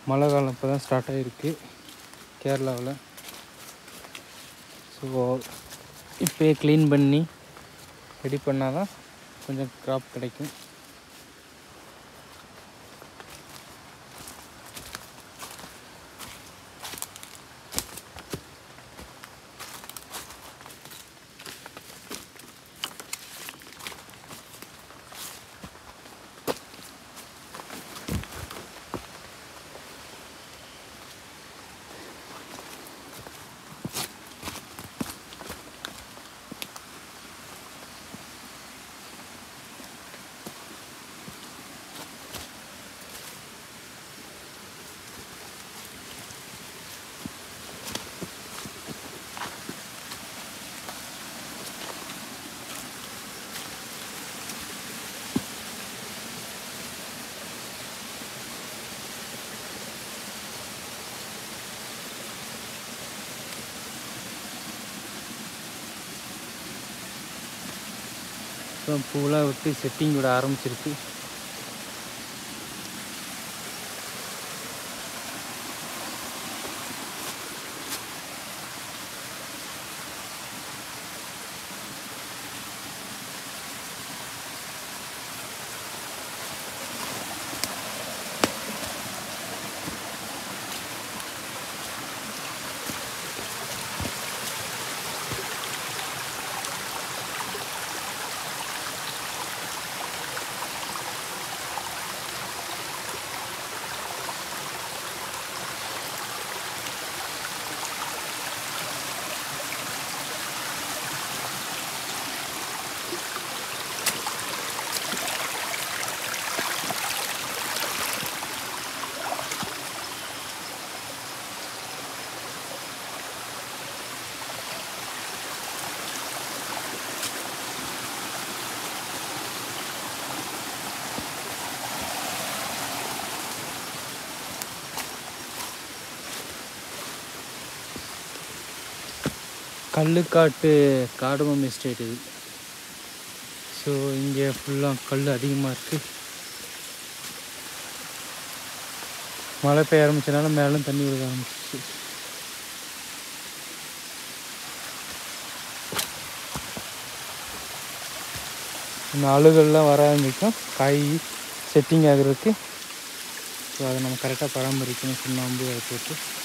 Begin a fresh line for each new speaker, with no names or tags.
மழை காலம் இப்போ தான் ஸ்டார்ட் ஆகிருக்கு கேரளாவில் ஸோ இப்போயே க்ளீன் பண்ணி ரெடி பண்ணால் தான் கொஞ்சம் க்ராப் கிடைக்கும் இப்போ பூலாம் விட்டு செட்டிங் விட ஆரம்பிச்சிருக்கு கல்லுக்காட்டு காடுமம் எஸ்டேட் இது ஸோ இங்கே ஃபுல்லாக கல் அதிகமாக இருக்குது மழை பெய்ய ஆரம்பிச்சனால மேலும் தண்ணி விழுக ஆரம்பிச்சிச்சு இந்த அழுகள்லாம் வர ஆரம்பிக்கும் காய் செட்டிங் ஆகுறதுக்கு ஸோ அதை நம்ம கரெக்டாக பராமரிக்கணும் சுண்ணாம்பு அதை போட்டு